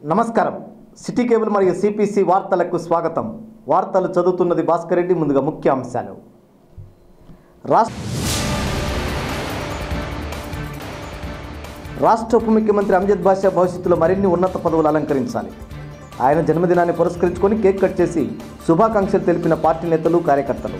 నమస్కారం city cable మరియు CPC వార్తలకు స్వాగతం వార్తలు చదువుతున్నది భాస్కర్ రెడ్డి ముందుగా ముఖ్య అంశాలు రాష్ట్ర రాష్ట్ర ఉప ముఖ్యమంత్రి అంజద్ బాషా భవిష్యత్తులో మరిన్ని ఉన్నత పదవులు అలంకరించాలి ఆయన జన్మదినాన్ని పురస్కరించుకొని కేక్ కట్ చేసి శుభాకాంక్షలు తెలిపిన పార్టీ నేతలు కార్యకర్తలు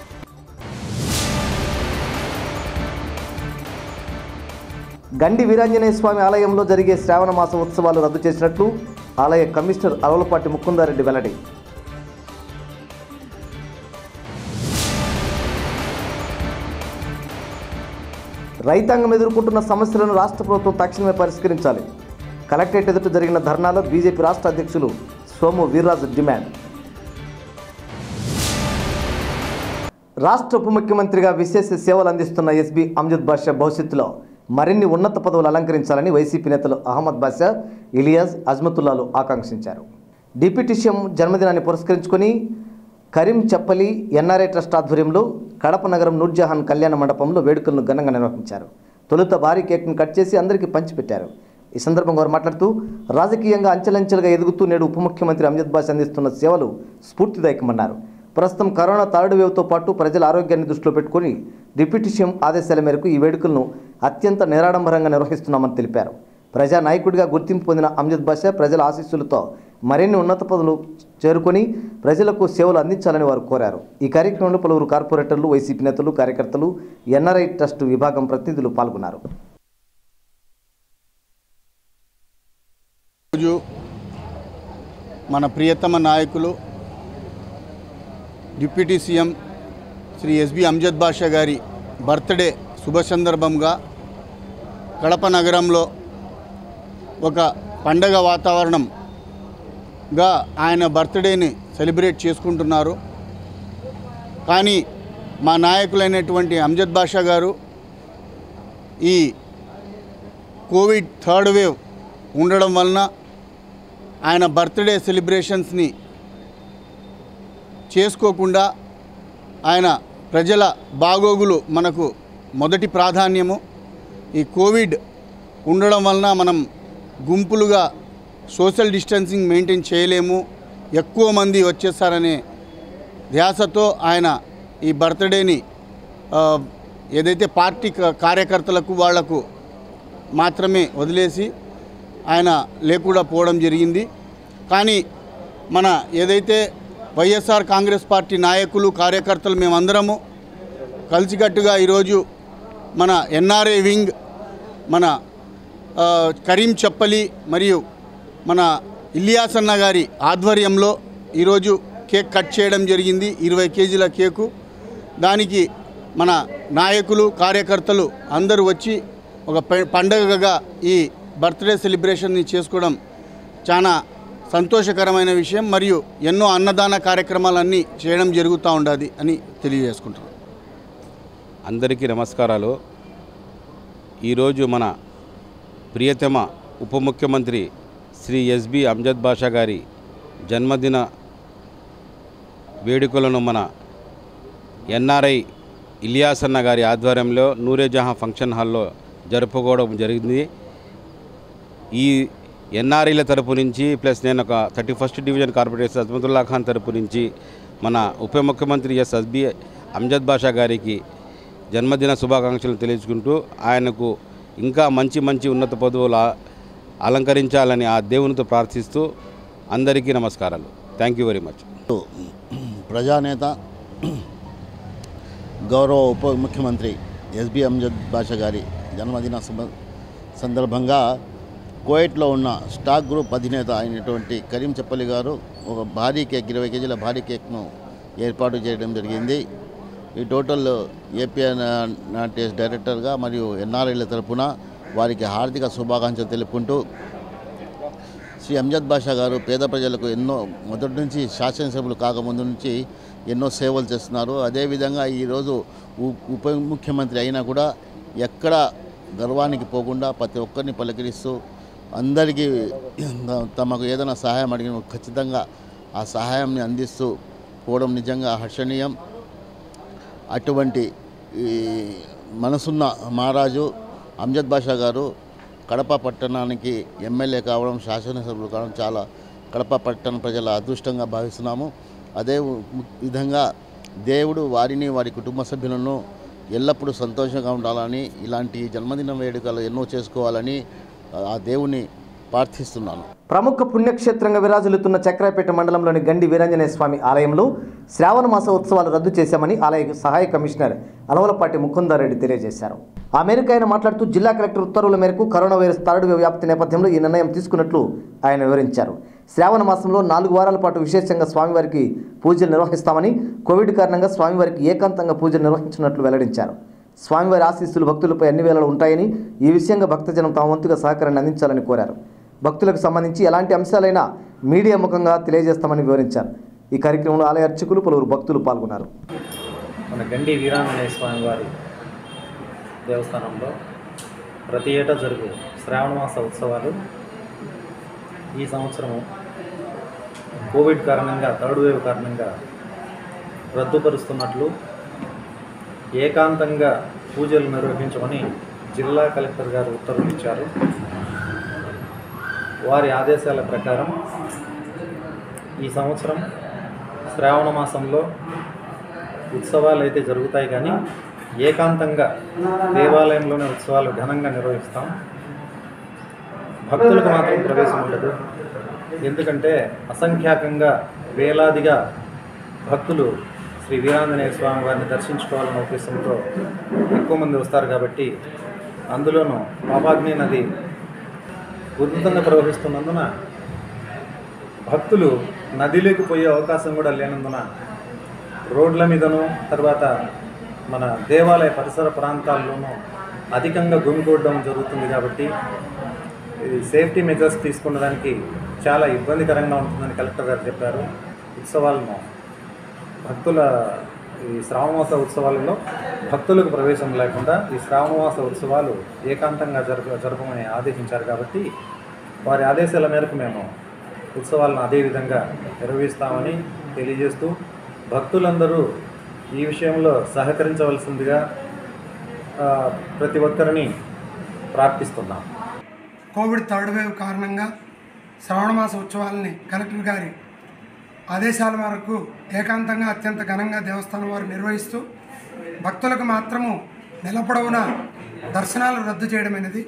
గండి వీరాంజనేయ స్వామి ఆలయంలో జరిగే శ్రావణ మాస ఉత్సవాలు రద్దు చేసినట్లు ఆలయ కమిషనర్ అలవలపాటి ముకుందారెడ్డి వెల్లడి రైతాంగం ఎదుర్కొంటున్న సమస్యలను రాష్ట్ర ప్రభుత్వం తక్షణమే పరిష్కరించాలి కలెక్టరేట్ ఎదుట జరిగిన ధర్నాలో బీజేపీ రాష్ట్ర అధ్యక్షులు సోము వీర్రాజు డిమాండ్ రాష్ట్ర ఉప ముఖ్యమంత్రిగా విశేష సేవలు అందిస్తున్న ఎస్బీ అమ్జద్ బాషా భవిష్యత్తులో మరిన్ని ఉన్నత పదవులు అలంకరించాలని వైసీపీ నేతలు అహ్మద్ బాషా ఇలియాస్ అజ్మతుల్లాలు ఆకాంక్షించారు డిప్యూటీ సీఎం జన్మదినాన్ని పురస్కరించుకొని కరీం చెప్పలి ఎన్ఆర్ఐ ట్రస్ట్ ఆధ్వర్యంలో కడప నగరం నూర్జహాన్ కళ్యాణ మండపంలో వేడుకలను ఘనంగా నిర్వహించారు తొలుత భారీ కేక్ను కట్ చేసి అందరికీ పంచిపెట్టారు ఈ సందర్భంగా వారు మాట్లాడుతూ రాజకీయంగా అంచెలంచెలుగా ఎదుగుతూ నేడు ఉప ముఖ్యమంత్రి అమ్జద్ బాష్ అందిస్తున్న సేవలు స్ఫూర్తిదాయకమన్నారు ప్రస్తుతం కరోనా థర్డ్ వేవ్తో పాటు ప్రజల ఆరోగ్యాన్ని దృష్టిలో పెట్టుకుని డిప్యూటీ సీఎం ఆదేశాల మేరకు ఈ వేడుకలను అత్యంత నిరాడంబరంగా నిర్వహిస్తున్నామని తెలిపారు ప్రజా నాయకుడిగా గుర్తింపు పొందిన అమ్జద్ బాషా ప్రజల ఆశీస్సులతో మరిన్ని ఉన్నత పదవులు చేరుకొని ప్రజలకు సేవలు అందించాలని వారు కోరారు ఈ కార్యక్రమంలో పలువురు కార్పొరేటర్లు వైసీపీ నేతలు కార్యకర్తలు ఎన్ఆర్ఐ ట్రస్ట్ విభాగం ప్రతినిధులు పాల్గొన్నారు రోజు మన ప్రియతమ నాయకులు deputy CM Shri SB Amjad Basha గారి బర్త్డే శుభ సందర్భంగా కడప నగరంలో ఒక పండగ వాతావరణంగా ఆయన బర్త్డేని సెలబ్రేట్ చేసుకుంటున్నారు కానీ మా నాయకులైనటువంటి అమ్జద్ బాషా గారు ఈ కోవిడ్ థర్డ్ వేవ్ ఉండడం వలన ఆయన బర్త్డే సెలబ్రేషన్స్ని చేసుకోకుండా ఆయన ప్రజల బాగోగులు మనకు మొదటి ప్రాధాన్యము ఈ కోవిడ్ ఉండడం వలన మనం గుంపులుగా సోషల్ డిస్టెన్సింగ్ మెయింటైన్ చేయలేము ఎక్కువ మంది వచ్చేస్తారనే ధ్యాసతో ఆయన ఈ బర్త్డేని ఆ, ఏదైతే పార్టీ క- కార్యకర్తలకు వాళ్లకు మాత్రమే వదిలేసి ఆయన లేకుండా పోవడం జరిగింది కానీ మన ఏదైతే వైఎస్ఆర్ కాంగ్రెస్ పార్టీ నాయకులు కార్యకర్తలు మేమందరము కలిసికట్టుగా ఈరోజు మన ఎన్ఆర్ఏ వింగ్ మన ఆ, కరీం చెప్పలి మరియు మన ఇలియాస్ అన్న గారి ఆధ్వర్యంలో ఈరోజు కేక్ కట్ చేయడం జరిగింది ఇరవై కేజీల కేకు దానికి మన నాయకులు కార్యకర్తలు అందరూ వచ్చి ఒక ప- పండగగా ఈ బర్త్డే సెలబ్రేషన్ని చేసుకోవడం చాలా సంతోషకరమైన విషయం మరియు ఎన్నో అన్నదాన కార్యక్రమాలన్నీ చేయడం జరుగుతూ ఉండదు అని తెలియజేసుకుంటున్నాను అందరికీ నమస్కారాలు ఈరోజు మన ప్రియతమ ఉప ముఖ్యమంత్రి శ్రీ ఎస్బి అమ్జద్ బాషా గారి జన్మదిన వేడుకలను మన ఎన్ఆర్ఐ ఇలియాస్ అన్న గారి ఆధ్వర్యంలో నూరేజహాం ఫంక్షన్ హాల్లో జరుపుకోవడం జరిగింది ఈ ఎన్ఆర్ఐల తరపు నుంచి ప్లస్ నేను ఒక thirty first division corporator Azmatullah Khan తరపు నుంచి మన ఉప ముఖ్యమంత్రి ఎస్ ఎస్బి అమ్జద్ బాషా గారికి జన్మదిన శుభాకాంక్షలు తెలియజుకుంటూ ఆయనకు ఇంకా మంచి మంచి ఉన్నత పదవులు ఆ- అలంకరించాలని ఆ దేవునితో ప్రార్థిస్తూ అందరికీ నమస్కారాలు థ్యాంక్ యూ వెరీ మచ్ ప్రజానేత గౌరవ ఉప ముఖ్యమంత్రి ఎస్బి అమ్జద్ బాషా గారి జన్మదిన శుభ సందర్భంగా కోయట్లో ఉన్న స్టాక్ గ్రూప్ అధినేత అయినటువంటి కరీం చెప్పలి గారు ఒక భారీ కేక్ ఇరవై కేజీల భారీ కేక్ను ఏర్పాటు చేయడం జరిగింది ఈ టోటల్ ఏపీఎస్ డైరెక్టర్గా మరియు ఎన్ఆర్ఐల తరపున వారికి హార్దిక శుభాకాంక్షలు తెలుపుకుంటూ శ్రీ అంజద్ బాషా గారు పేద ప్రజలకు ఎన్నో మొదటి నుంచి శాసనసభ్యులు కాకముందు నుంచి ఎన్నో సేవలు చేస్తున్నారు అదేవిధంగా ఈరోజు ఉ- ఉప ముఖ్యమంత్రి అయినా కూడా ఎక్కడ గర్వానికి పోకుండా ప్రతి ఒక్కరిని పలకరిస్తూ అందరికీ తమకు ఏదైనా సహాయం అడిగిన ఖచ్చితంగా ఆ సహాయాన్ని అందిస్తూ పోవడం నిజంగా హర్షణీయం అటువంటి ఈ మనసున్న మహారాజు అమ్జద్ బాషా గారు కడప పట్టణానికి ఎమ్మెల్యే కావడం శాసనసభ్యులు కావడం చాలా కడప పట్టణ ప్రజల అదృష్టంగా భావిస్తున్నాము అదే ము- విధంగా దేవుడు వారిని వారి కుటుంబ సభ్యులను ఎల్లప్పుడూ సంతోషంగా ఉండాలని ఇలాంటి జన్మదిన వేడుకలు ఎన్నో చేసుకోవాలని ఆ దేవుని ప్రార్థిస్తున్నాను ప్రముఖ పుణ్యక్షేత్రంగా విరాజిల్లుతున్న చక్రాపేట మండలంలోని గండి వీరాంజనేయ స్వామి ఆలయంలో శ్రావణ మాస ఉత్సవాలు రద్దు చేశామని ఆలయ సహాయ కమిషనర్ అలవలపాటి ముకుందారెడ్డి తెలియజేశారు ఆ మేరకు ఆయన మాట్లాడుతూ జిల్లా కలెక్టర్ ఉత్తర్వుల మేరకు కరోనా వైరస్ థర్డ్ వేవ్ వ్యాప్తి నేపథ్యంలో ఈ నిర్ణయం తీసుకున్నట్లు ఆయన వివరించారు శ్రావణ మాసంలో నాలుగు వారాల పాటు విశేషంగా స్వామివారికి పూజలు నిర్వహిస్తామని కోవిడ్ కారణంగా స్వామివారికి ఏకాంతంగా పూజలు నిర్వహించినట్లు వెల్లడించారు స్వామివారి ఆశీస్సులు భక్తులపై అన్ని వేళలు ఉంటాయని ఈ విషయంగా భక్తజనం తమ వంతుగా సహకారాన్ని అందించాలని కోరారు భక్తులకు సంబంధించి ఎలాంటి అంశాలైనా మీడియా ముఖంగా తెలియజేస్తామని వివరించారు ఈ కార్యక్రమంలో ఆలయ అర్చకులు పలువురు భక్తులు పాల్గొన్నారు మన గండి వీరాంజనేయ స్వామి వారి దేవస్థానంలో ప్రతి ఏటా జరుగు శ్రావణ మాస ఉత్సవాలు ఈ సంవత్సరము కోవిడ్ కారణంగా థర్డ్ వేవ్ కారణంగా రద్దుపరుస్తున్నట్లు ఏకాంతంగా పూజలు నిర్వహించమని జిల్లా కలెక్టర్ గారు ఉత్తర్వులు ఇచ్చారు వారి ఆదేశాల ప్రకారం ఈ సంవత్సరం శ్రావణ మాసంలో ఉత్సవాలు అయితే జరుగుతాయి కానీ ఏకాంతంగా దేవాలయంలోనే ఉత్సవాలు ఘనంగా నిర్వహిస్తాం భక్తులకు మాత్రం ప్రవేశం ఉండదు ఎందుకంటే అసంఖ్యాకంగా వేలాదిగా భక్తులు శ్రీ వీరాంజనేయ స్వామి వారిని దర్శించుకోవాలన్న ఉద్దేశంతో ఎక్కువ మంది వస్తారు కాబట్టి అందులోనూ పాపాగ్ని నది ఉధృతంగా ప్రవహిస్తున్నందున భక్తులు నదిలోకి పోయే అవకాశం కూడా లేనందున రోడ్ల మీదను తర్వాత మన దేవాలయ పరిసర ప్రాంతాల్లోనూ అధికంగా గుమికూడడం జరుగుతుంది కాబట్టి ఇది సేఫ్టీ మెజర్స్ తీసుకున్నదానికి చాలా ఇబ్బందికరంగా ఉంటుందని కలెక్టర్ గారు చెప్పారు ఉత్సవాలను భక్తుల ఈ శ్రావణమాస ఉత్సవాలలో భక్తులకు ప్రవేశం లేకుండా ఈ శ్రావణమాస ఉత్సవాలు ఏకాంతంగా జరప జరపమని ఆదేశించారు కాబట్టి వారి ఆదేశాల మేరకు మేము ఉత్సవాలను అదే విధంగా నిర్వహిస్తామని తెలియజేస్తూ భక్తులందరూ ఈ విషయంలో సహకరించవలసిందిగా ఆ, ప్రతి ఒక్కరిని ప్రార్థిస్తున్నాం కోవిడ్ థర్డ్ వేవ్ కారణంగా శ్రావణమాస ఉత్సవాలని కలెక్టర్ గారి ఆదేశాల మేరకు ఏకాంతంగా అత్యంత ఘనంగా దేవస్థానం వారు నిర్వహిస్తూ భక్తులకు మాత్రము నెలపొడవునా దర్శనాలు రద్దు చేయడం అనేది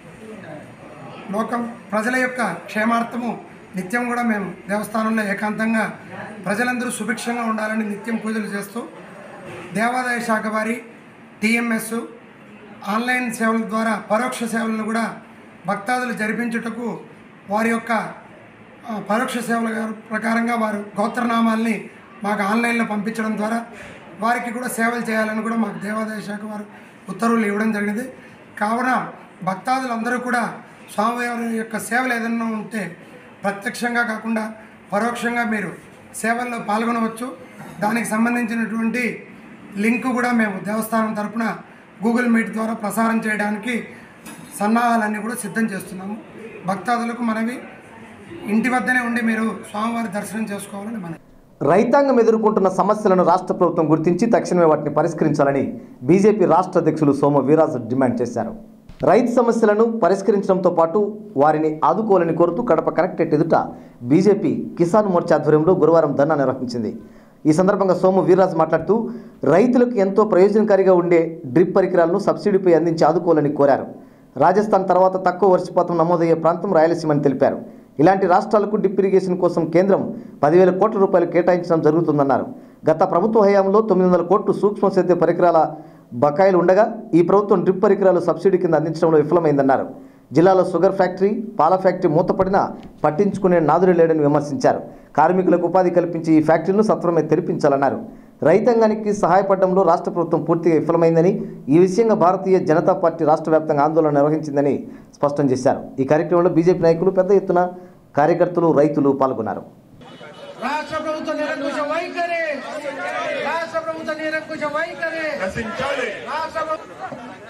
లోకం ప్రజల యొక్క క్షేమార్థము నిత్యం కూడా మేము దేవస్థానంలో ఏకాంతంగా ప్రజలందరూ సుభిక్షంగా ఉండాలని నిత్యం పూజలు చేస్తూ దేవాదాయ శాఖ వారి టీఎంఎస్ ఆన్లైన్ సేవల ద్వారా పరోక్ష సేవలను కూడా భక్తాదులు జరిపించుటకు వారి యొక్క ఆ, పరోక్ష సేవల గారు ప్రకారంగా వారు గోత్రనామాల్ని మాకు ఆన్లైన్లో పంపించడం ద్వారా వారికి కూడా సేవలు చేయాలని కూడా మాకు దేవాదాయ శాఖ వారు ఉత్తర్వులు ఇవ్వడం జరిగింది కావున భక్తాదులందరూ కూడా స్వామివారి యొక్క సేవలు ఏదైనా ఉంటే ప్రత్యక్షంగా కాకుండా పరోక్షంగా మీరు సేవల్లో పాల్గొనవచ్చు దానికి సంబంధించినటువంటి లింక్ కూడా మేము దేవస్థానం తరపున గూగుల్ మీట్ ద్వారా ప్రసారం చేయడానికి సన్నాహాలన్నీ కూడా సిద్ధం చేస్తున్నాము భక్తాదులకు మనవి ఇంటి వద్దనే ఉండి మీరు స్వామివారి దర్శనం చేసుకోవాలని మనవి రైతాంగం ఎదుర్కొంటున్న సమస్యలను రాష్ట్ర ప్రభుత్వం గుర్తించి తక్షణమే వాటిని పరిష్కరించాలని బీజేపీ రాష్ట్ర అధ్యక్షులు సోమ వీరాజు డిమాండ్ చేశారు రైతు సమస్యలను పరిష్కరించడంతో పాటు వారిని ఆదుకోవాలని కోరుతూ కడప కలెక్టరేట్ ఎదుట బీజేపీ కిసాన్ మోర్చా ఆధ్వర్యంలో గురువారం ధర్నా నిర్వహించింది ఈ సందర్భంగా సోము వీర్రాజు మాట్లాడుతూ రైతులకు ఎంతో ప్రయోజనకారిగా ఉండే డ్రిప్ పరికరాలను సబ్సిడీపై అందించి ఆదుకోవాలని కోరారు రాజస్థాన్ తర్వాత తక్కువ వర్షపాతం నమోదయ్యే ప్రాంతం రాయలసీమని తెలిపారు ఇలాంటి రాష్ట్రాలకు డిప్ ఇరిగేషన్ కోసం కేంద్రం పదివేల కోట్ల రూపాయలు కేటాయించడం జరుగుతుందన్నారు గత ప్రభుత్వ హయాంలో తొమ్మిది వందల కోట్లు సూక్ష్మ సేద్య పరికరాల బకాయిలు ఉండగా ఈ ప్రభుత్వం డ్రిప్ పరికరాలు సబ్సిడీ కింద అందించడంలో విఫలమైందన్నారు జిల్లాలో షుగర్ ఫ్యాక్టరీ పాల ఫ్యాక్టరీ మూతపడినా పట్టించుకునే నాదుడు లేడని విమర్శించారు కార్మికులకు ఉపాధి కల్పించి ఈ ఫ్యాక్టరీలను సత్వరమే తెరిపించాలన్నారు రైతాంగానికి సహాయపడడంలో రాష్ట్ర ప్రభుత్వం పూర్తిగా విఫలమైందని ఈ విషయంగా భారతీయ జనతా పార్టీ రాష్ట్ర వ్యాప్తంగా ఆందోళన నిర్వహించిందని స్పష్టం చేశారు ఈ కార్యక్రమంలో బీజేపీ నాయకులు పెద్ద ఎత్తున కార్యకర్తలు రైతులు పాల్గొన్నారు రాష్ట్ర ప్రభుత్వ నిరంకుశ వైఖరి రాష్ట్ర ప్రభుత్వ నిరంకుశ వైఖరి రాష్ట్ర ప్రభుత్వ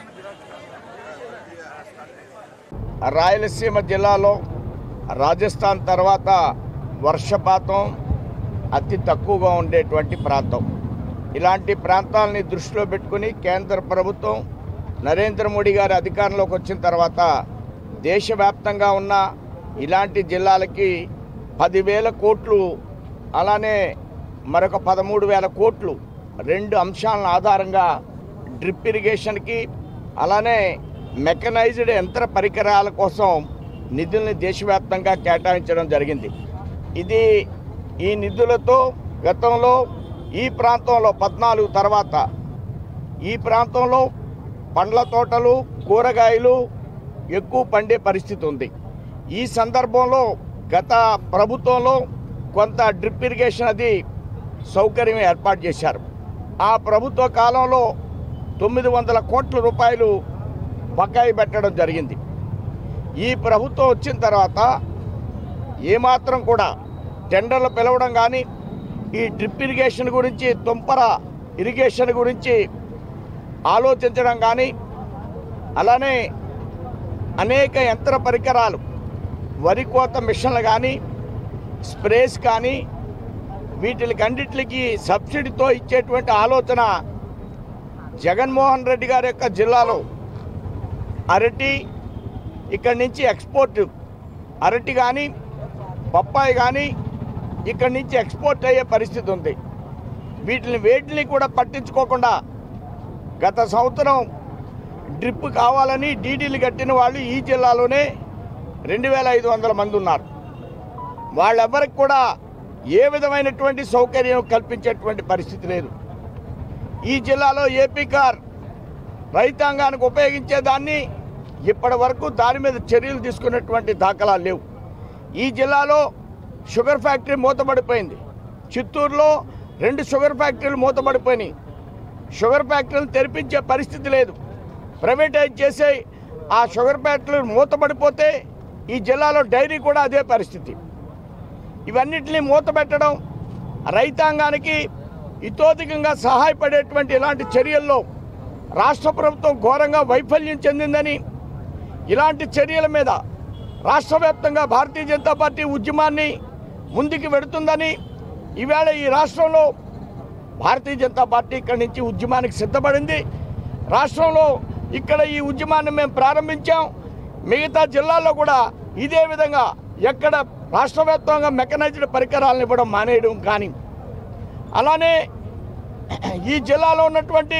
రాయలసీమ జిల్లాలో రాజస్థాన్ తర్వాత వర్షపాతం అతి తక్కువగా ఉండేటువంటి ప్రాంతం ఇలాంటి ప్రాంతాలని దృష్టిలో పెట్టుకుని కేంద్ర ప్రభుత్వం నరేంద్ర మోడీ గారి అధికారంలోకి వచ్చిన తర్వాత దేశవ్యాప్తంగా ఉన్న ఇలాంటి జిల్లాలకి పదివేల కోట్లు అలానే మరొక పదమూడు వేల కోట్లు రెండు అంశాలను ఆధారంగా డ్రిప్ ఇరిగేషన్కి అలానే మెకనైజ్డ్ యంత్ర పరికరాల కోసం నిధుల్ని దేశవ్యాప్తంగా కేటాయించడం జరిగింది ఇది ఈ నిధులతో గతంలో ఈ ప్రాంతంలో పద్నాలుగు తర్వాత ఈ ప్రాంతంలో పండ్ల తోటలు కూరగాయలు ఎక్కువ పండే పరిస్థితి ఉంది ఈ సందర్భంలో గత ప్రభుత్వంలో కొంత డ్రిప్ ఇరిగేషన్ అది సౌకర్యం ఏర్పాటు చేశారు ఆ ప్రభుత్వ కాలంలో తొమ్మిది వందల కోట్ల రూపాయలు బకాయి పెట్టడం జరిగింది ఈ ప్రభుత్వం వచ్చిన తర్వాత ఏమాత్రం కూడా టెండర్లు పిలవడం కానీ ఈ డ్రిప్ ఇరిగేషన్ గురించి తుంపర ఇరిగేషన్ గురించి ఆలోచించడం కానీ అలానే అనేక యంత్ర పరికరాలు వరి కోత మిషన్లు కానీ స్ప్రేస్ కానీ వీటికన్నిటికి సబ్సిడీతో ఇచ్చేటువంటి ఆలోచన జగన్మోహన్ రెడ్డి గారి యొక్క జిల్లాలో అరటి ఇక్కడి నుంచి ఎక్స్పోర్ట్ అరటి కానీ బొప్పాయి కానీ ఇక్కడి నుంచి ఎక్స్పోర్ట్ అయ్యే పరిస్థితి ఉంది వీటిని వేటిని కూడా పట్టించుకోకుండా గత సంవత్సరం డ్రిప్ కావాలని డీడీలు కట్టిన వాళ్ళు ఈ జిల్లాలోనే రెండు వేల ఐదు వందల మంది ఉన్నారు వాళ్ళెవ్వరికి కూడా ఏ విధమైనటువంటి సౌకర్యం కల్పించేటువంటి పరిస్థితి లేదు ఈ జిల్లాలో ఏపీ కార్ రైతాంగానికి ఉపయోగించే దాన్ని ఇప్పటి వరకు దాని మీద చర్యలు తీసుకున్నటువంటి దాఖలాలు లేవు ఈ జిల్లాలో షుగర్ ఫ్యాక్టరీ మూతపడిపోయింది చిత్తూరులో రెండు షుగర్ ఫ్యాక్టరీలు మూతపడిపోయినాయి షుగర్ ఫ్యాక్టరీలు తెరిపించే పరిస్థితి లేదు ప్రైవేటైజ్ చేసే ఆ షుగర్ ఫ్యాక్టరీలు మూతపడిపోతే ఈ జిల్లాలో డైరీ కూడా అదే పరిస్థితి ఇవన్నిటిని మూతపెట్టడం రైతాంగానికి ఇతోధికంగా సహాయపడేటువంటి ఇలాంటి చర్యల్లో రాష్ట్ర ప్రభుత్వం ఘోరంగా వైఫల్యం చెందిందని ఇలాంటి చర్యల మీద రాష్ట్ర వ్యాప్తంగా భారతీయ జనతా పార్టీ ఉద్యమాన్ని ముందుకు వెడుతుందని ఈవేళ ఈ రాష్ట్రంలో భారతీయ జనతా పార్టీ ఇక్కడి నుంచి ఉద్యమానికి సిద్ధపడింది రాష్ట్రంలో ఇక్కడ ఈ ఉద్యమాన్ని మేము ప్రారంభించాం మిగతా జిల్లాల్లో కూడా ఇదే విధంగా ఎక్కడ రాష్ట్ర వ్యాప్తంగా మెకనైజ్డ్ పరికరాలను ఇవ్వడం మానేయడం కానీ అలానే ఈ జిల్లాలో ఉన్నటువంటి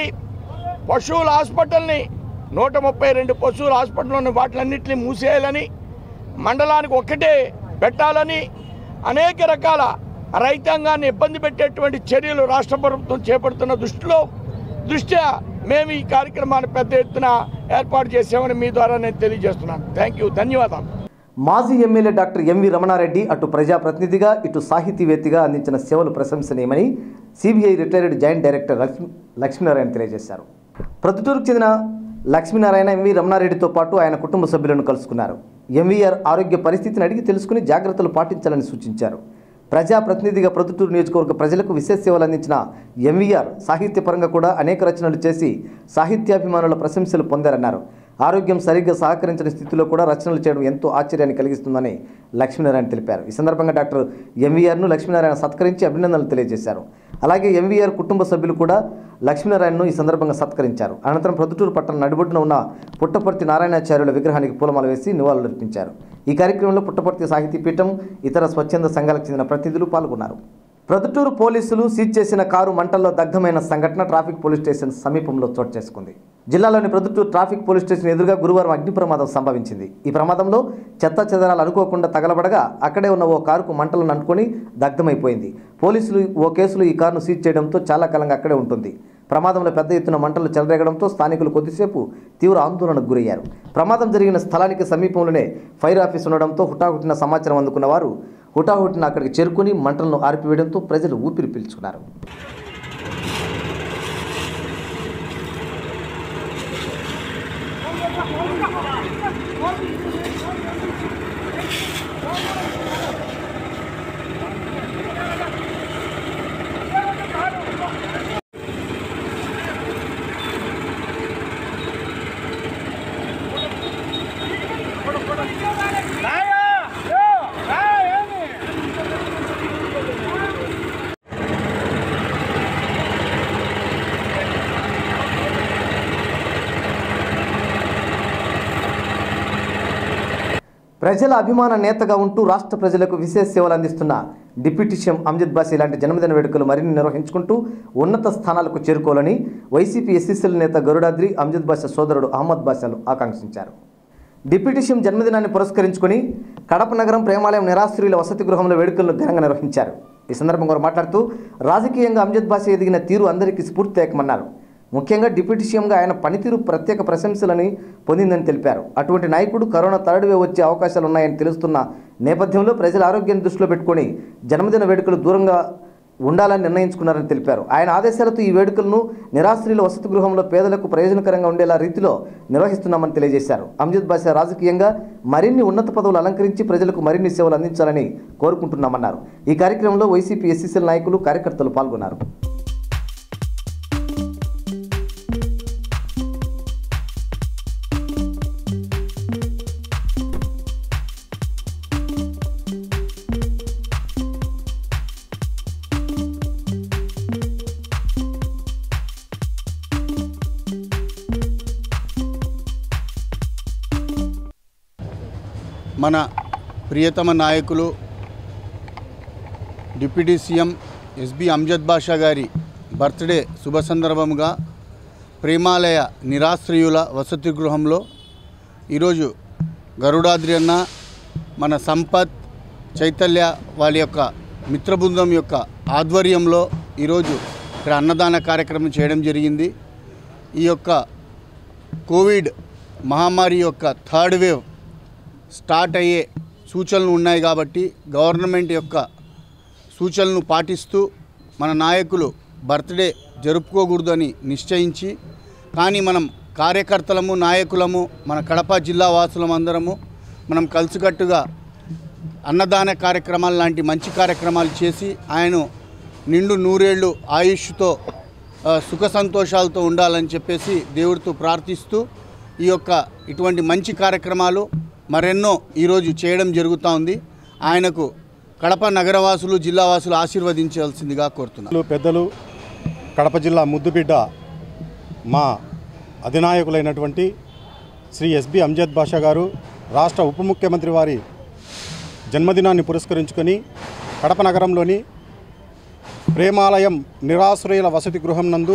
పశువుల హాస్పిటల్ని నూట ముప్పై రెండు పశువుల హాస్పిటల్ ఉన్న వాటిలన్నింటినీ మూసేయాలని మండలానికి ఒక్కటే పెట్టాలని అనేక రకాల రైతాంగాన్ని ఇబ్బంది పెట్టేటువంటి చర్యలు రాష్ట్ర ప్రభుత్వం చేపడుతున్న దృష్టిలో దృష్ట్యా మేము ఈ కార్యక్రమాన్ని పెద్ద ఎత్తున ఏర్పాటు చేసామని మీ ద్వారా నేను తెలియజేస్తున్నాను థ్యాంక్ యూ ధన్యవాదాలు మాజీ ఎమ్మెల్యే డాక్టర్ ఎంవి రమణారెడ్డి అటు ప్రజాప్రతినిధిగా ఇటు సాహితీవేత్తగా అందించిన సేవలు ప్రశంసనీయమని CBI retired joint director Lakshmi Lakshminarayana తెలియజేశారు ప్రొద్దుటూరుకు చెందిన లక్ష్మీనారాయణ ఎంవి రమణారెడ్డితో పాటు ఆయన కుటుంబ సభ్యులను కలుసుకున్నారు ఎంవీఆర్ ఆరోగ్య పరిస్థితిని అడిగి తెలుసుకుని జాగ్రత్తలు పాటించాలని సూచించారు ప్రజాప్రతినిధిగా ప్రొద్దుటూరు నియోజకవర్గ ప్రజలకు విశేష సేవలు అందించిన ఎంవీఆర్ సాహిత్యపరంగా కూడా అనేక రచనలు చేసి సాహిత్యాభిమానుల ప్రశంసలు పొందారన్నారు ఆరోగ్యం సరిగ్గా సహకరించని స్థితిలో కూడా రచనలు చేయడం ఎంతో ఆశ్చర్యాన్ని కలిగిస్తుందని లక్ష్మీనారాయణ తెలిపారు ఈ సందర్భంగా డాక్టర్ ఎంవీఆర్ను లక్ష్మీనారాయణ సత్కరించి అభినందనలు తెలియజేశారు అలాగే ఎంవీఆర్ కుటుంబ సభ్యులు కూడా లక్ష్మీనారాయణను ఈ సందర్భంగా సత్కరించారు అనంతరం ప్రొద్దుటూరు పట్టణ నడిబొడ్డున ఉన్న పుట్టపర్తి నారాయణాచార్యుల విగ్రహానికి పూలమాల వేసి నివాళులర్పించారు ఈ కార్యక్రమంలో పుట్టపర్తి సాహితీ పీఠం ఇతర స్వచ్ఛంద సంఘాలకు చెందిన ప్రతినిధులు పాల్గొన్నారు ప్రొద్దుటూరు పోలీసులు సీజ్ చేసిన కారు మంటల్లో దగ్ధమైన సంఘటన ట్రాఫిక్ పోలీస్ స్టేషన్ సమీపంలో చోటు చేసుకుంది జిల్లాలోని ప్రొద్దుటూరు ట్రాఫిక్ పోలీస్ స్టేషన్ ఎదురుగా గురువారం అగ్ని ప్రమాదం సంభవించింది ఈ ప్రమాదంలో చెత్త చెదరాలు అనుకోకుండా తగలబడగా అక్కడే ఉన్న ఓ కారుకు మంటలను అంటుకొని దగ్ధమైపోయింది పోలీసులు ఓ కేసులో ఈ కారును సీజ్ చేయడంతో చాలా కాలంగా అక్కడే ఉంటుంది ప్రమాదంలో పెద్ద ఎత్తున మంటలు చెలరేగడంతో స్థానికులు కొద్దిసేపు తీవ్ర ఆందోళనకు గురయ్యారు ప్రమాదం జరిగిన స్థలానికి సమీపంలోనే ఫైర్ ఆఫీస్ ఉండడంతో హుటాహుటిన సమాచారం అందుకున్న వారు హుటాహుటిన అక్కడికి చేరుకుని మంటలను ఆర్పివేయడంతో ప్రజలు ఊపిరి పీల్చుకున్నారు ఏమి ప్రజల అభిమాన నేతగా ఉంటూ రాష్ట్ర ప్రజలకు విశేష సేవలు అందిస్తున్న డిప్యూటీ సీఎం అమ్జద్ బాసి ఇలాంటి జన్మదిన వేడుకలు మరిన్ని నిర్వహించుకుంటూ ఉన్నత స్థానాలకు చేరుకోవాలని వైసీపీ ఎస్సీసీల నేత గరుడాద్రి అమ్జద్ బాషా సోదరుడు అహ్మద్ బాషాలు ఆకాంక్షించారు డిప్యూటీ సీఎం జన్మదినాన్ని పురస్కరించుకుని కడప నగరం ప్రేమాలయం నిరాశ్రయుల వసతి గృహంలో వేడుకలను ఘనంగా నిర్వహించారు ఈ సందర్భంగా వారు మాట్లాడుతూ రాజకీయంగా అమ్జద్ బాషా ఎదిగిన తీరు అందరికీ స్ఫూర్తిదాయకమన్నారు ముఖ్యంగా డిప్యూటీ సీఎంగా ఆయన పనితీరు ప్రత్యేక ప్రశంసలని పొందిందని తెలిపారు అటువంటి నాయకుడు కరోనా థర్డ్ వేవ్ వచ్చే అవకాశాలు ఉన్నాయని తెలుస్తున్న నేపథ్యంలో ప్రజల ఆరోగ్యాన్ని దృష్టిలో పెట్టుకొని జన్మదిన వేడుకలు దూరంగా ఉండాలని నిర్ణయించుకున్నారని తెలిపారు ఆయన ఆదేశాలతో ఈ వేడుకలను నిరాశ్రీల వసతి గృహంలో పేదలకు ప్రయోజనకరంగా ఉండేలా రీతిలో నిర్వహిస్తున్నామని తెలియజేశారు అమ్జద్ బాషా రాజకీయంగా మరిన్ని ఉన్నత పదవులు అలంకరించి ప్రజలకు మరిన్ని సేవలు అందించాలని కోరుకుంటున్నామన్నారు ఈ కార్యక్రమంలో వైసీపీ ఎస్సీసీల నాయకులు కార్యకర్తలు పాల్గొన్నారు మన ప్రియతమ నాయకులు deputy CM SB Amjad Basha గారి బర్త్డే శుభ సందర్భముగా ప్రేమాలయ నిరాశ్రయుల వసతి గృహంలో ఈరోజు గరుడాద్రి అన్న మన సంపత్ చైతల్య వాళ్ళ యొక్క మిత్రబృందం యొక్క ఆధ్వర్యంలో ఈరోజు ఇక్కడ అన్నదాన కార్యక్రమం చేయడం జరిగింది ఈ యొక్క కోవిడ్ మహమ్మారి యొక్క థర్డ్ వేవ్ స్టార్ట్ అయ్యే సూచనలు ఉన్నాయి కాబట్టి గవర్నమెంట్ యొక్క సూచనలను పాటిస్తూ మన నాయకులు బర్త్డే జరుపుకోకూడదని నిశ్చయించి కానీ మనం కార్యకర్తలము నాయకులము మన కడప జిల్లా వాసులం అందరము మనం కలిసికట్టుగా అన్నదాన కార్యక్రమాలు లాంటి మంచి కార్యక్రమాలు చేసి ఆయన నిండు నూరేళ్ళు ఆయుష్తో ఆ, సుఖ సంతోషాలతో ఉండాలని చెప్పేసి దేవుడితో ప్రార్థిస్తూ ఈ యొక్క ఇటువంటి మంచి కార్యక్రమాలు మరెన్నో ఈరోజు చేయడం జరుగుతూ ఉంది ఆయనకు కడప నగరవాసులు జిల్లావాసులు ఆశీర్వదించాల్సిందిగా కోరుతున్నాను పెద్దలు పెద్దలు కడప జిల్లా ముద్దుబిడ్డ మా అధినాయకులైనటువంటి శ్రీ ఎస్బి అంజద్ బాషా గారు రాష్ట్ర ఉప ముఖ్యమంత్రి వారి జన్మదినాన్ని పురస్కరించుకొని కడప నగరంలోని ప్రేమాలయం నిరాశ్రయుల వసతి గృహం నందు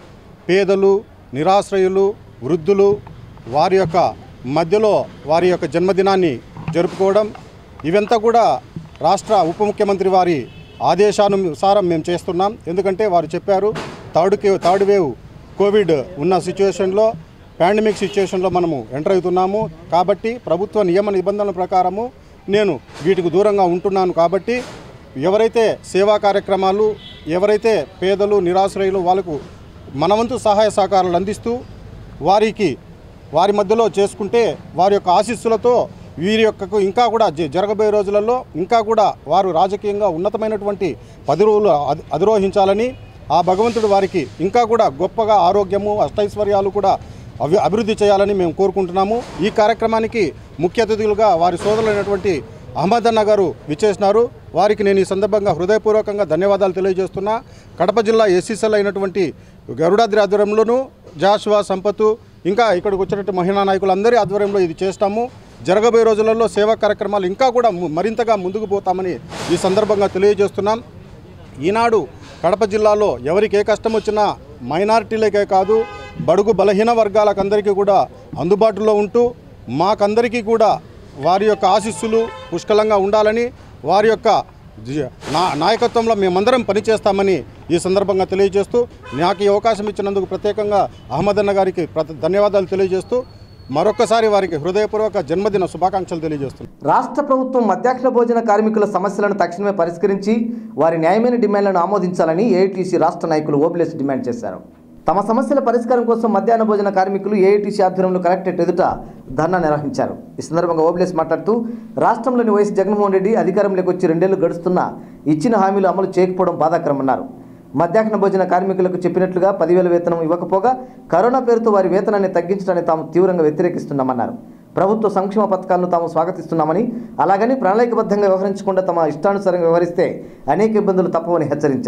పేదలు నిరాశ్రయులు వృద్ధులు వారి యొక్క మధ్యలో వారి యొక్క జన్మదినాన్ని జరుపుకోవడం ఇవంతా కూడా రాష్ట్ర ఉప ముఖ్యమంత్రి వారి ఆదేశానుసారం మేము చేస్తున్నాం ఎందుకంటే వారు చెప్పారు థర్డ్ కే థర్డ్ వేవ్ కోవిడ్ ఉన్న సిచ్యువేషన్లో పాండమిక్ సిచ్యువేషన్లో మనము ఎంటర్ అవుతున్నాము కాబట్టి ప్రభుత్వ నియమ నిబంధనల ప్రకారము నేను వీటికి దూరంగా ఉంటున్నాను కాబట్టి ఎవరైతే సేవా కార్యక్రమాలు ఎవరైతే పేదలు నిరాశ్రయులు వాళ్ళకు మనవంతు సహాయ సహకారాలు అందిస్తూ వారికి వారి మధ్యలో చేసుకుంటే వారి యొక్క ఆశీస్సులతో వీరి యొక్క ఇంకా కూడా జ- జరగబోయే రోజులలో ఇంకా కూడా వారు రాజకీయంగా ఉన్నతమైనటువంటి పదవులు అధి- అధిరోహించాలని ఆ భగవంతుడు వారికి ఇంకా కూడా గొప్పగా ఆరోగ్యము అష్టైశ్వర్యాలు కూడా అభి అభివృద్ధి చేయాలని మేము కోరుకుంటున్నాము ఈ కార్యక్రమానికి ముఖ్య అతిథులుగా వారి సోదరులైనటువంటి అహ్మద్ అన్న గారు విచ్చేసినారు వారికి నేను ఈ సందర్భంగా హృదయపూర్వకంగా ధన్యవాదాలు తెలియజేస్తున్నా కడప జిల్లా ఎస్సీసీఎల్ అయినటువంటి గరుడాద్రి ఆధ్వర్యంలోనూ జాషువా సంపత్తు ఇంకా ఇక్కడికి వచ్చినట్టు మహిళా నాయకులందరి ఆధ్వర్యంలో ఇది చేస్తాము జరగబోయే రోజులలో సేవా కార్యక్రమాలు ఇంకా కూడా ము- మరింతగా ముందుకు పోతామని ఈ సందర్భంగా తెలియజేస్తున్నాం ఈనాడు కడప జిల్లాలో ఎవరికి ఏ కష్టం వచ్చినా మైనారిటీలకే కాదు బడుగు బలహీన వర్గాలకందరికీ కూడా అందుబాటులో ఉంటూ మాకందరికీ కూడా వారి యొక్క ఆశీస్సులు పుష్కలంగా ఉండాలని వారి యొక్క జ- నా నాయకత్వంలో మేమందరం పనిచేస్తామని ఈ సందర్భంగా తెలియజేస్తూ నాకు ఈ అవకాశం ఇచ్చినందుకు ప్రత్యేకంగా అహ్మద్ అన్న గారికి ప్రత- ధన్యవాదాలు తెలియజేస్తూ మరొకసారి వారికి హృదయపూర్వక జన్మదిన శుభాకాంక్షలు తెలియజేస్తున్నాను రాష్ట్ర ప్రభుత్వం మధ్యాహ్న భోజన కార్మికుల సమస్యలను తక్షణమే పరిష్కరించి వారి న్యాయమైన డిమాండ్లను ఆమోదించాలని ఏఐటీసీ రాష్ట్ర నాయకులు ఓబులేస్ డిమాండ్ చేశారు తమ సమస్యల పరిష్కారం కోసం మధ్యాహ్న భోజన కార్మికులు ఏఐటీసీ ఆధ్వర్యంలో కలెక్టరేట్ ఎదుట ధర్నా నిర్వహించారు ఈ సందర్భంగా ఓబులేస్ మాట్లాడుతూ రాష్ట్రంలోని వైఎస్ జగన్మోహన్ రెడ్డి అధికారంలోకి వచ్చి రెండేళ్లు గడుస్తున్నా ఇచ్చిన హామీలు అమలు చేయకపోవడం బాధాకరమన్నారు మధ్యాహ్న భోజన కార్మికులకు చెప్పినట్లుగా పదివేల వేతనం ఇవ్వకపోగా కరోనా పేరుతో వారి వేతనాన్ని తగ్గించడాన్ని తాము తీవ్రంగా వ్యతిరేకిస్తున్నామన్నారు ప్రభుత్వ సంక్షేమ పథకాలను తాము స్వాగతిస్తున్నామని అలాగని ప్రణాళికబద్ధంగా వ్యవహరించకుండా తమ ఇష్టానుసారంగా వ్యవహరిస్తే అనేక ఇబ్బందులు తప్పవని హెచ్చరించారు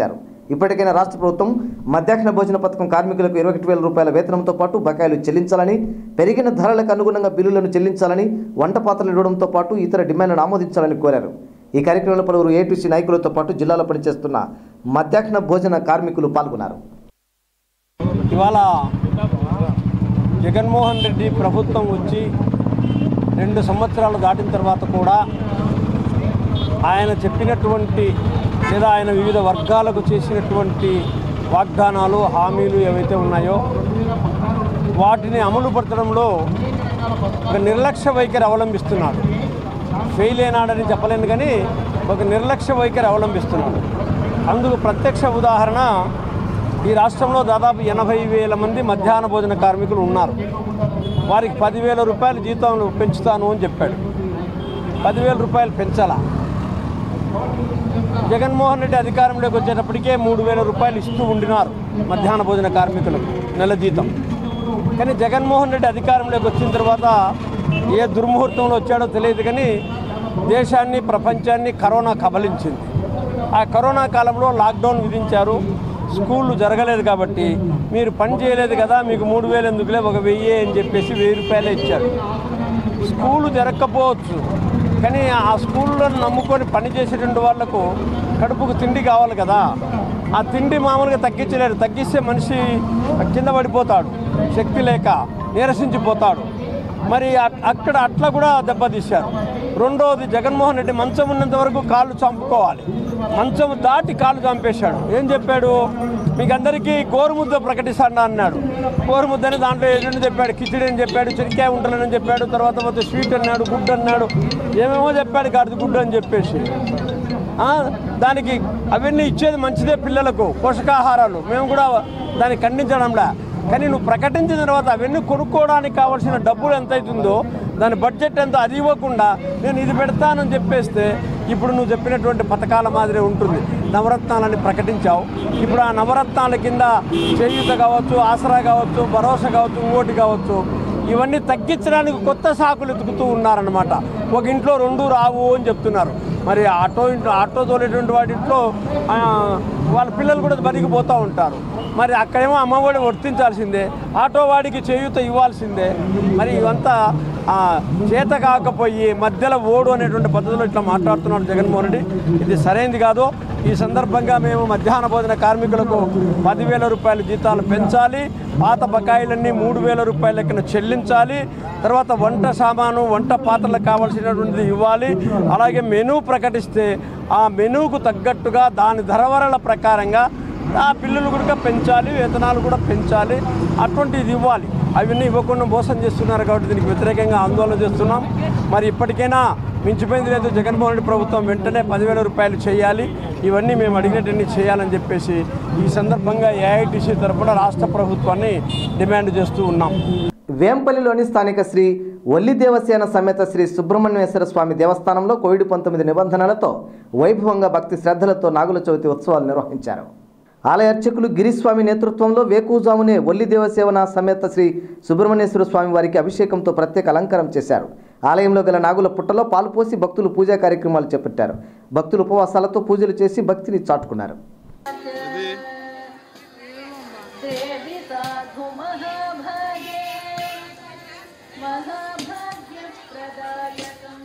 ఇప్పటికైనా రాష్ట్ర ప్రభుత్వం మధ్యాహ్న భోజన పథకం కార్మికులకు ఇరవై ఒకటి వేల రూపాయల వేతనంతో పాటు బకాయిలు చెల్లించాలని పెరిగిన ధరలకు అనుగుణంగా బిల్లులను చెల్లించాలని వంట పాత్రలు ఇవ్వడంతో పాటు ఇతర డిమాండ్లను ఆమోదించాలని కోరారు ఈ కార్యక్రమంలో పలువురు ఏటీసీ నాయకులతో పాటు జిల్లాలో పనిచేస్తున్న మధ్యాహ్న భోజన కార్మికులు పాల్గొన్నారు ఇవాళ జగన్మోహన్ రెడ్డి ప్రభుత్వం వచ్చి రెండు సంవత్సరాలు దాటిన తర్వాత కూడా ఆయన చెప్పినటువంటి లేదా ఆయన వివిధ వర్గాలకు చేసినటువంటి వాగ్దానాలు హామీలు ఏవైతే ఉన్నాయో వాటిని అమలు పరచడంలో ఒక నిర్లక్ష్య వైఖరి అవలంబిస్తున్నాడు ఫెయిల్ అయినాడని చెప్పలేను కానీ ఒక నిర్లక్ష్య వైఖరి అవలంబిస్తున్నాడు అందుకు ప్రత్యక్ష ఉదాహరణ ఈ రాష్ట్రంలో దాదాపు ఎనభై వేల మంది మధ్యాహ్న భోజన కార్మికులు ఉన్నారు వారికి పదివేల రూపాయల జీతం పెంచుతాను అని చెప్పాడు పదివేల రూపాయలు పెంచాలా జగన్మోహన్ రెడ్డి అధికారంలోకి వచ్చేటప్పటికే మూడు వేల రూపాయలు ఇస్తూ ఉండినారు మధ్యాహ్న భోజన కార్మికులకు నెల జీతం కానీ జగన్మోహన్ రెడ్డి అధికారంలోకి వచ్చిన తర్వాత ఏ దుర్ముహూర్తంలో వచ్చాడో తెలియదు కానీ దేశాన్ని ప్రపంచాన్ని కరోనా కబలించింది ఆ కరోనా కాలంలో లాక్డౌన్ విధించారు స్కూళ్ళు జరగలేదు కాబట్టి మీరు పని చేయలేదు కదా మీకు మూడు వేలు ఎందుకులే ఒక వెయ్యి అని చెప్పేసి వెయ్యి రూపాయలే ఇచ్చారు స్కూలు జరగకపోవచ్చు కానీ ఆ స్కూల్లో నమ్ముకొని పని చేసేటువంటి వాళ్లకు కడుపుకు తిండి కావాలి కదా ఆ తిండి మామూలుగా తగ్గించలేరు తగ్గిస్తే మనిషి కింద పడిపోతాడు శక్తి లేక నీరసించిపోతాడు మరి అ- అక్కడ అట్లా కూడా దెబ్బతీశారు రెండోది జగన్మోహన్ రెడ్డి మంచం ఉన్నంత వరకు కాళ్ళు చంపుకోవాలి మంచం దాటి కాళ్ళు చంపేశాడు ఏం చెప్పాడు మీకు అందరికీ గోరుముద్ద ప్రకటిస్తాను అన్నాడు గోరుముద్దని దాంట్లో ఎల్లుండి చెప్పాడు కిచిడి అని చెప్పాడు చెరికాయ ఉంటుందని చెప్పాడు తర్వాత పోతే స్వీట్ అన్నాడు గుడ్ అన్నాడు ఏమేమో చెప్పాడు గాడిద గుడ్డు అని చెప్పేసి ఆ, దానికి అవన్నీ ఇచ్చేది మంచిదే పిల్లలకు పోషకాహారాలు మేము కూడా దాన్ని ఖండించడంలా కానీ నువ్వు ప్రకటించిన తర్వాత అవన్నీ కొనుక్కోవడానికి కావాల్సిన డబ్బులు ఎంత అవుతుందో దాని బడ్జెట్ ఎంత అది ఇవ్వకుండా నేను ఇది పెడతానని చెప్పేస్తే ఇప్పుడు నువ్వు చెప్పినటువంటి పథకాల మాదిరి ఉంటుంది నవరత్నాలని ప్రకటించావు ఇప్పుడు ఆ నవరత్నాల కింద చేయూత కావచ్చు ఆసరా కావచ్చు భరోసా కావచ్చు ఓటు కావచ్చు ఇవన్నీ తగ్గించడానికి కొత్త సాకులు ఎతుకుతూ ఉన్నారనమాట ఒక ఇంట్లో రెండు రావు అని చెప్తున్నారు మరి ఆటో ఇంట్లో ఆటో తోలేటువంటి వాటి ఇంట్లో ఆ, వాళ్ళ పిల్లలు కూడా బతికి పోతూ ఉంటారు మరి అక్కడేమో అమ్మఒడి వర్తించాల్సిందే ఆటో వాడికి చేయూత ఇవ్వాల్సిందే మరి ఇవంతా ఆ, చేత కాకపోయి మధ్యలో ఓడు అనేటువంటి పద్ధతిలో ఇట్లా మాట్లాడుతున్నాడు జగన్మోహన్ రెడ్డి ఇది సరైనది కాదు ఈ సందర్భంగా మేము మధ్యాహ్న భోజన కార్మికులకు పదివేల రూపాయల జీతాలు పెంచాలి పాత బకాయిలన్నీ మూడు వేల రూపాయల లెక్కన చెల్లించాలి తర్వాత వంట సామాను వంట పాత్రలకు కావాల్సినటువంటిది ఇవ్వాలి అలాగే మెనూ ప్రకటిస్తే ఆ మెనూకు తగ్గట్టుగా దాని ధరవరల ప్రకారంగా ఆ బిల్లులు కూడా పెంచాలి వేతనాలు కూడా పెంచాలి అటువంటిది ఇవ్వాలి అవన్నీ ఇవ్వకుండా మోసం చేస్తున్నారు కాబట్టి దీనికి వ్యతిరేకంగా ఆందోళన చేస్తున్నాం మరి ఇప్పటికైనా మించిపోయింది లేదు జగన్మోహన్ రెడ్డి ప్రభుత్వం వెంటనే పదివేల రూపాయలు చేయాలి ఇవన్నీ మేము అడిగినట్టన్నీ చేయాలని చెప్పేసి ఈ సందర్భంగా ఏఐటీసీ తరఫున రాష్ట్ర ప్రభుత్వాన్ని డిమాండ్ చేస్తూ ఉన్నాం వేంపల్లిలోని స్థానిక శ్రీ ఒల్లి దేవసేన సమేత శ్రీ సుబ్రహ్మణ్యేశ్వర స్వామి దేవస్థానంలో కోవిడ్ పంతొమ్మిది నిబంధనలతో వైభవంగా భక్తి శ్రద్ధలతో నాగుల చవితి ఉత్సవాలు నిర్వహించారు ఆలయ అర్చకులు గిరిస్వామి నేతృత్వంలో వేకుజామునే ఒల్లి దేవసేవన సమేత శ్రీ సుబ్రహ్మణ్యేశ్వర స్వామి వారికి అభిషేకంతో ప్రత్యేక అలంకారం చేశారు ఆలయంలో గల నాగుల పుట్టలో పాలు పోసి భక్తులు పూజా కార్యక్రమాలు చేపట్టారు భక్తులు ఉపవాసాలతో పూజలు చేసి భక్తిని చాటుకున్నారు देवि साधु महाभागे महाभाग्यप्रदायकम्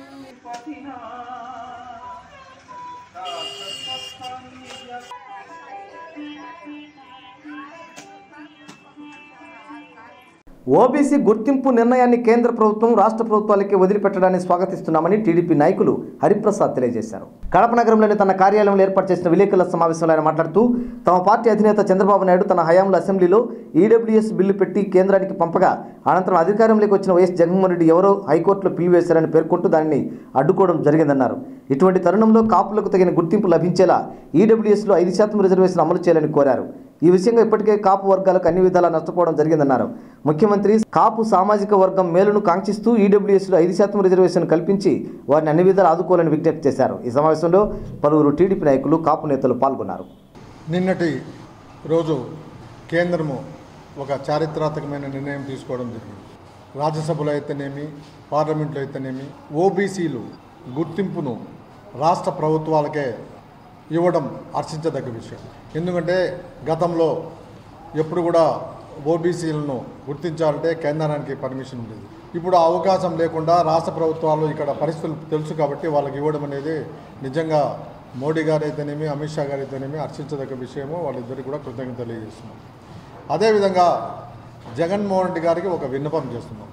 ఓబీసీ గుర్తింపు నిర్ణయాన్ని కేంద్ర ప్రభుత్వం రాష్ట్ర ప్రభుత్వాలకే వదిలిపెట్టడాన్ని స్వాగతిస్తున్నామని టీడీపీ నాయకులు హరిప్రసాద్ తెలియజేశారు కడప నగరంలోని తన కార్యాలయంలో ఏర్పాటు చేసిన విలేకరుల సమావేశంలో ఆయన మాట్లాడుతూ తమ పార్టీ అధినేత చంద్రబాబు నాయుడు తన హయాంలో అసెంబ్లీలో ఈడబ్ల్యూఎస్ బిల్లు పెట్టి కేంద్రానికి పంపగా అనంతరం అధికారంలోకి వచ్చిన వైఎస్ జగన్మోహన్ రెడ్డి ఎవరో హైకోర్టులో పిలివేశారని పేర్కొంటూ దానిని అడ్డుకోవడం జరిగిందన్నారు ఇటువంటి తరుణంలో కాపులకు తగిన గుర్తింపు లభించేలా ఈడబ్ల్యూఎస్లో ఐదు శాతం రిజర్వేషన్ అమలు చేయాలని కోరారు ఈ విషయంగా ఇప్పటికే కాపు వర్గాలకు అన్ని విధాలా నష్టపోవడం జరిగిందన్నారు ముఖ్యమంత్రి కాపు సామాజిక వర్గం మేలును కాంక్షిస్తూ ఈడబ్ల్యూఎస్లో ఐదు శాతం రిజర్వేషన్ కల్పించి వారిని అన్ని విధాలు ఆదుకోవాలని విజ్ఞప్తి చేశారు ఈ సమావేశంలో పలువురు టీడీపీ నాయకులు కాపు నేతలు పాల్గొన్నారు నిన్నటి రోజు కేంద్రము ఒక చారిత్రాత్మకమైన నిర్ణయం తీసుకోవడం జరిగింది రాజ్యసభలో అయితేనేమి పార్లమెంట్లో అయితేనేమి ఓబీసీలు గుర్తింపును రాష్ట్ర ప్రభుత్వాలకే ఇవ్వడం హర్షించదగ్గ విషయం ఎందుకంటే గతంలో ఎప్పుడు కూడా ఓబీసీలను గుర్తించాలంటే కేంద్రానికి పర్మిషన్ ఉండేది ఇప్పుడు ఆ అవకాశం లేకుండా రాష్ట్ర ప్రభుత్వాలు ఇక్కడ పరిస్థితులు తెలుసు కాబట్టి వాళ్ళకి ఇవ్వడం అనేది నిజంగా మోడీ గారు అయితేనేమి అమిత్ షా గారు అయితేనేమి హర్షించదగ్గ విషయము వాళ్ళిద్దరికి కూడా కృతజ్ఞత తెలియజేస్తున్నాం అదేవిధంగా జగన్మోహన్ రెడ్డి గారికి ఒక విన్నపం చేస్తున్నాం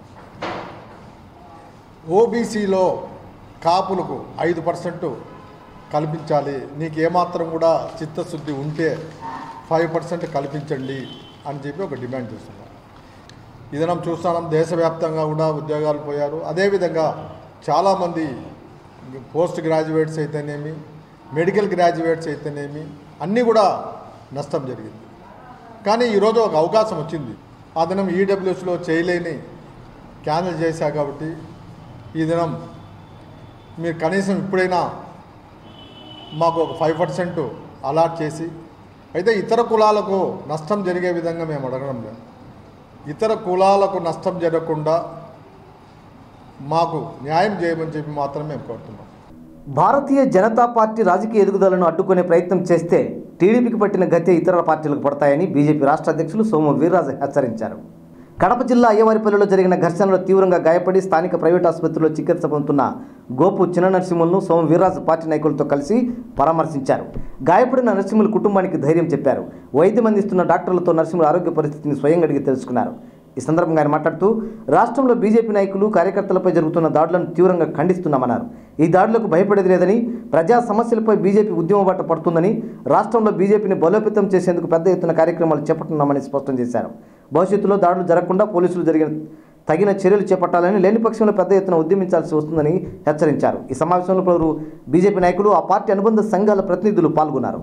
ఓబీసీలో కాపులకు ఐదు పర్సెంట్ కల్పించాలి నీకు ఏమాత్రం కూడా చిత్తశుద్ధి ఉంటే ఫైవ్ పర్సెంట్ కల్పించండి అని చెప్పి ఒక డిమాండ్ చేస్తున్నాం ఇది మనం చూస్తున్నాం దేశవ్యాప్తంగా కూడా ఉద్యోగాలు పోయారు అదేవిధంగా చాలామంది పోస్ట్ గ్రాడ్యుయేట్స్ అయితేనేమి మెడికల్ గ్రాడ్యుయేట్స్ అయితేనేమి అన్నీ కూడా నష్టం జరిగింది కానీ ఈరోజు ఒక అవకాశం వచ్చింది ఆ దినం ఈడబ్ల్యూఎస్లో చేయలేని క్యాన్సిల్ చేశా కాబట్టి ఈ దినం మీరు కనీసం ఇప్పుడైనా మాకు ఒక ఫైవ్ పర్సెంట్ అలాట్ చేసి అయితే ఇతర కులాలకు నష్టం జరిగే విధంగా మేము అడగడం లేదు ఇతర కులాలకు నష్టం జరగకుండా మాకు న్యాయం చేయమని చెప్పి మాత్రమే మేము కోరుతున్నాం భారతీయ జనతా పార్టీ రాజకీయ ఎదుగుదలను అడ్డుకునే ప్రయత్నం చేస్తే టీడీపీకి పట్టిన గతే ఇతర పార్టీలకు పడతాయని బీజేపీ రాష్ట్ర అధ్యక్షులు సోము వీర్రాజు హెచ్చరించారు కడప జిల్లా అయ్యవారిపల్లిలో జరిగిన ఘర్షణలో తీవ్రంగా గాయపడి స్థానిక ప్రైవేట్ ఆసుపత్రిలో చికిత్స పొందుతున్న గోపు చిన్న నరసింహులను సోము వీర్రాజు పార్టీ నాయకులతో కలిసి పరామర్శించారు గాయపడిన నరసింహుల కుటుంబానికి ధైర్యం చెప్పారు వైద్యం అందిస్తున్న డాక్టర్లతో నరసింహుల ఆరోగ్య పరిస్థితిని స్వయంగా అడిగి తెలుసుకున్నారు ఈ సందర్భంగా ఆయన మాట్లాడుతూ రాష్ట్రంలో బీజేపీ నాయకులు కార్యకర్తలపై జరుగుతున్న దాడులను తీవ్రంగా ఖండిస్తున్నామన్నారు ఈ దాడులకు భయపడేది లేదని ప్రజా సమస్యలపై బీజేపీ ఉద్యమ బాట పడుతుందని రాష్ట్రంలో బీజేపీని బలోపేతం చేసేందుకు పెద్ద ఎత్తున కార్యక్రమాలు చేపట్టున్నామని స్పష్టం చేశారు భవిష్యత్తులో దాడులు జరగకుండా పోలీసులు జరిగిన తగిన చర్యలు చేపట్టాలని లేని పక్షంలో పెద్ద ఎత్తున ఉద్యమించాల్సి వస్తుందని హెచ్చరించారు ఈ సమావేశంలో పలువురు బీజేపీ నాయకులు ఆ పార్టీ అనుబంధ సంఘాల ప్రతినిధులు పాల్గొన్నారు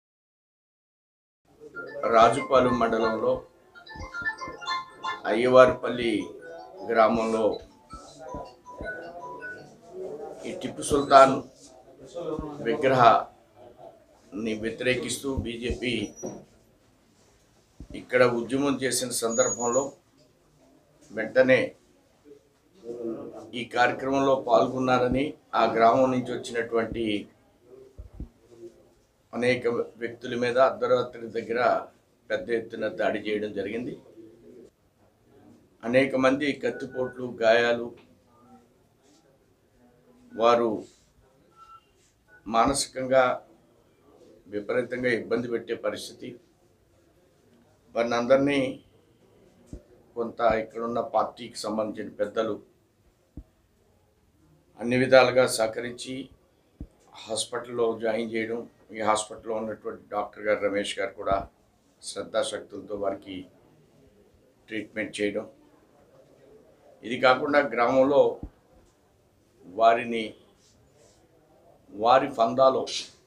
రాజుపాలెం మండలంలో అయ్యవారిపల్లి గ్రామంలో ఈ టిప్పు సుల్తాన్ విగ్రహాన్ని వ్యతిరేకిస్తూ బీజేపీ ఇక్కడ ఉద్యమం చేసిన సందర్భంలో వెంటనే ఈ కార్యక్రమంలో పాల్గొన్నారని ఆ గ్రామం నుంచి వచ్చినటువంటి అనేక వ్యక్తుల మీద అర్ధరాత్రి దగ్గర పెద్ద ఎత్తున దాడి చేయడం జరిగింది అనేక మంది కత్తిపోట్లు గాయాలు వారు మానసికంగా విపరీతంగా ఇబ్బంది పెట్టే పరిస్థితి వారిని అందరినీ కొంత ఇక్కడున్న పార్టీకి సంబంధించిన పెద్దలు అన్ని విధాలుగా సహకరించి హాస్పిటల్లో జాయిన్ చేయడం ఈ హాస్పిటల్లో ఉన్నటువంటి డాక్టర్ గారు రమేష్ గారు కూడా శ్రద్ధాశక్తులతో వారికి ట్రీట్మెంట్ చేయడం ఇది కాకుండా గ్రామంలో వారిని వారి ఫందాలో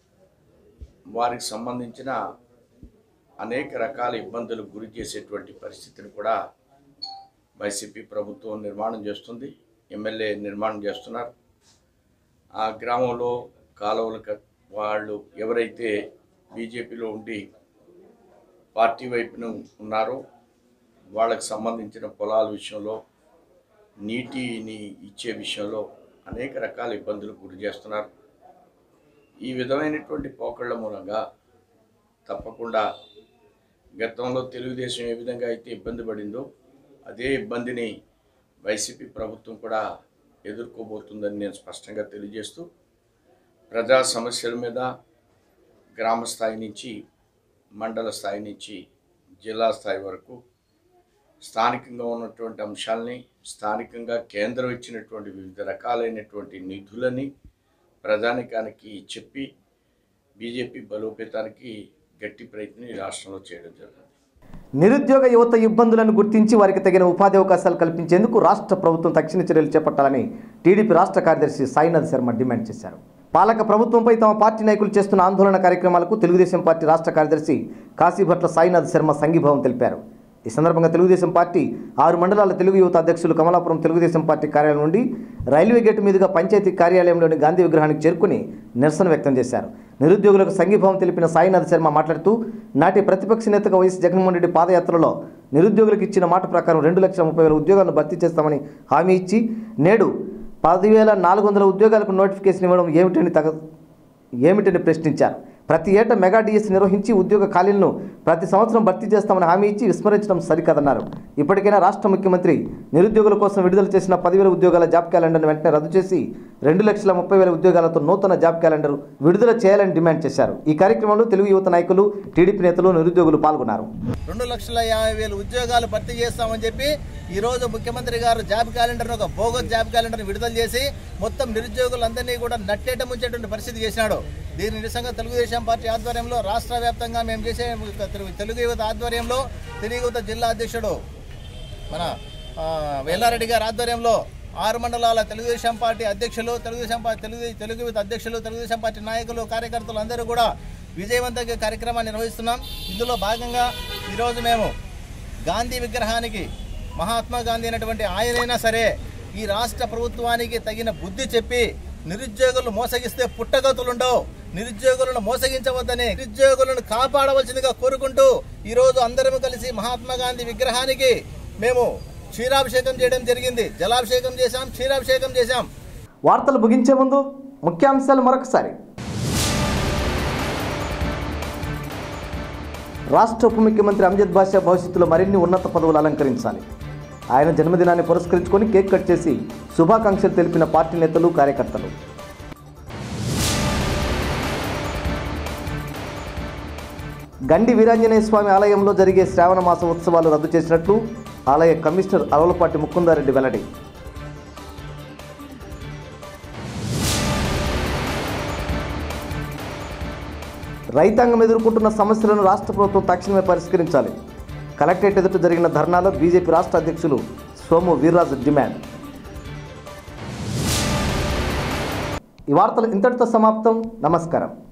వారికి సంబంధించిన అనేక రకాల ఇబ్బందులకు గురి చేసేటువంటి పరిస్థితిని కూడా వైసీపీ ప్రభుత్వం నిర్మాణం చేస్తుంది ఎమ్మెల్యే నిర్మాణం చేస్తున్నారు ఆ గ్రామంలో కాలువలు కట్ వాళ్ళు ఎవరైతే బీజేపీలో ఉండి పార్టీ వైపున ఉన్నారో వాళ్ళకి సంబంధించిన పొలాల విషయంలో నీటిని ఇచ్చే విషయంలో అనేక రకాల ఇబ్బందులకు గురి చేస్తున్నారు ఈ విధమైనటువంటి పోకళ్ళ మూలంగా తప్పకుండా గతంలో తెలుగుదేశం ఏ విధంగా అయితే ఇబ్బంది పడిందో అదే ఇబ్బందిని వైసీపీ ప్రభుత్వం కూడా ఎదుర్కోబోతుందని నేను స్పష్టంగా తెలియజేస్తూ ప్రజా సమస్యల మీద గ్రామ స్థాయి నుంచి మండల స్థాయి నుంచి జిల్లా స్థాయి వరకు స్థానికంగా ఉన్నటువంటి అంశాలని స్థానికంగా కేంద్రం ఇచ్చినటువంటి వివిధ రకాలైనటువంటి నిధులని ప్రజానికానికి చెప్పి బీజేపీ బలోపేతానికి గట్టి ప్రయత్నం ఈ రాష్ట్రంలో చేయడం జరిగింది నిరుద్యోగ యువత ఇబ్బందులను గుర్తించి వారికి తగిన ఉపాధి అవకాశాలు కల్పించేందుకు రాష్ట్ర ప్రభుత్వం తక్షణ చర్యలు చేపట్టాలని టీడీపీ రాష్ట్ర కార్యదర్శి సాయినాథ్ శర్మ డిమాండ్ చేశారు పాలక ప్రభుత్వంపై తమ పార్టీ నాయకులు చేస్తున్న ఆందోళన కార్యక్రమాలకు తెలుగుదేశం పార్టీ రాష్ట్ర కార్యదర్శి కాశీభట్ల సాయినాథ్ శర్మ సంఘీభావం తెలిపారు ఈ సందర్భంగా తెలుగుదేశం పార్టీ ఆరు మండలాల తెలుగు యువత అధ్యక్షులు కమలాపురం తెలుగుదేశం పార్టీ కార్యాలయం నుండి రైల్వే గేటు మీదుగా పంచాయతీ కార్యాలయంలోని గాంధీ విగ్రహానికి చేరుకుని నిరసన వ్యక్తం చేశారు నిరుద్యోగులకు సంఘీభావం తెలిపిన సాయినాథ్ శర్మ మాట్లాడుతూ నాటి ప్రతిపక్ష నేతగా వైఎస్ జగన్మోహన్ రెడ్డి పాదయాత్రలో నిరుద్యోగులకు ఇచ్చిన మాట ప్రకారం రెండు లక్షల ముప్పై వేల ఉద్యోగాలను భర్తీ చేస్తామని హామీ ఇచ్చి నేడు పదివేల నాలుగు వందల ఉద్యోగాలకు నోటిఫికేషన్ ఇవ్వడం ఏమిటని తగ ఏమిటని ప్రశ్నించారు ప్రతి ఏటా మెగా డిఎస్ నిర్వహించి ఉద్యోగ ఖాళీలను ప్రతి సంవత్సరం భర్తీ చేస్తామని హామీ ఇచ్చి విస్మరించడం సరికాదన్నారు ఇప్పటికైనా రాష్ట్ర ముఖ్యమంత్రి నిరుద్యోగుల కోసం విడుదల చేసిన పదివేల ఉద్యోగాల జాబ్ క్యాలెండర్ను వెంటనే రద్దు చేసి రెండు లక్షల ముప్పై వేల ఉద్యోగాలతో నూతన జాబ్ క్యాలెండర్ విడుదల చేయాలని డిమాండ్ చేశారు ఈ కార్యక్రమంలో తెలుగు యువత నాయకులు టీడీపీ నేతలు నిరుద్యోగులు పాల్గొన్నారు రెండు లక్షల యాభై వేల ఉద్యోగాలు భర్తీ చేస్తామని చెప్పి ఈ రోజు ముఖ్యమంత్రి గారు జాబ్ క్యాలెండర్ ఒక బోగస్ జాబ్ క్యాలెండర్ విడుదల చేసి మొత్తం నిరుద్యోగులందరినీ కూడా నట్టేట ముంచేటువంటి పరిస్థితి చేసినాడు దీని నిరసంగా తెలుగుదేశం పార్టీ ఆధ్వర్యంలో రాష్ట్ర వ్యాప్తంగా మేము చేసే తెలుగు యువత ఆధ్వర్యంలో తెలుగు యువత జిల్లా అధ్యక్షుడు మన ఆ, వేలారెడ్డి గారి ఆధ్వర్యంలో ఆరు మండలాల తెలుగుదేశం పార్టీ అధ్యక్షులు తెలుగుదేశం పార్టీ తెలుగు తెలుగు యువత అధ్యక్షులు తెలుగుదేశం పార్టీ నాయకులు కార్యకర్తలు అందరూ కూడా విజయవంతంగా కార్యక్రమాన్ని నిర్వహిస్తున్నాం ఇందులో భాగంగా ఈరోజు మేము గాంధీ విగ్రహానికి మహాత్మా గాంధీ అయినటువంటి ఆయనైనా సరే ఈ రాష్ట్ర ప్రభుత్వానికి తగిన బుద్ధి చెప్పి నిరుద్యోగులు మోసగిస్తే పుట్టగతులుండవు నిరుద్యోగులను మోసగించవద్దని నిరుద్యోగులను కాపాడవలసిందిగా కోరుకుంటూ ఈరోజు అందరం కలిసి మహాత్మా గాంధీ విగ్రహానికి మేము క్షీరాభిషేకం చేయడం జరిగింది జలాభిషేకం చేశాం క్షీరాభిషేకం చేశాం వార్తలు ముగించే ముందు ముఖ్యాంశాలు మరొకసారి రాష్ట్ర ఉప ముఖ్యమంత్రి అంజద్ బాషా భవిష్యత్తులో మరిన్ని ఉన్నత పదవులు అలంకరించాలి ఆయన జన్మదినాన్ని పురస్కరించుకొని కేక్ కట్ చేసి శుభాకాంక్షలు తెలిపిన పార్టీ నేతలు కార్యకర్తలు గండి వీరాంజనేయ స్వామి ఆలయంలో జరిగే శ్రావణ మాస ఉత్సవాలు రద్దు చేసినట్లు ఆలయ కమిషనర్ అలవలపాటి ముకుందారెడ్డి వెల్లడి రైతాంగం ఎదుర్కొంటున్న సమస్యలను రాష్ట్ర ప్రభుత్వం తక్షణమే పరిష్కరించాలి కలెక్టరేట్ ఎదుట జరిగిన ధర్నాలో బీజేపీ రాష్ట్ర అధ్యక్షులు సోము వీర్రాజు డిమాండ్ ఈ వార్తలు ఇంతటితో సమాప్తం నమస్కారం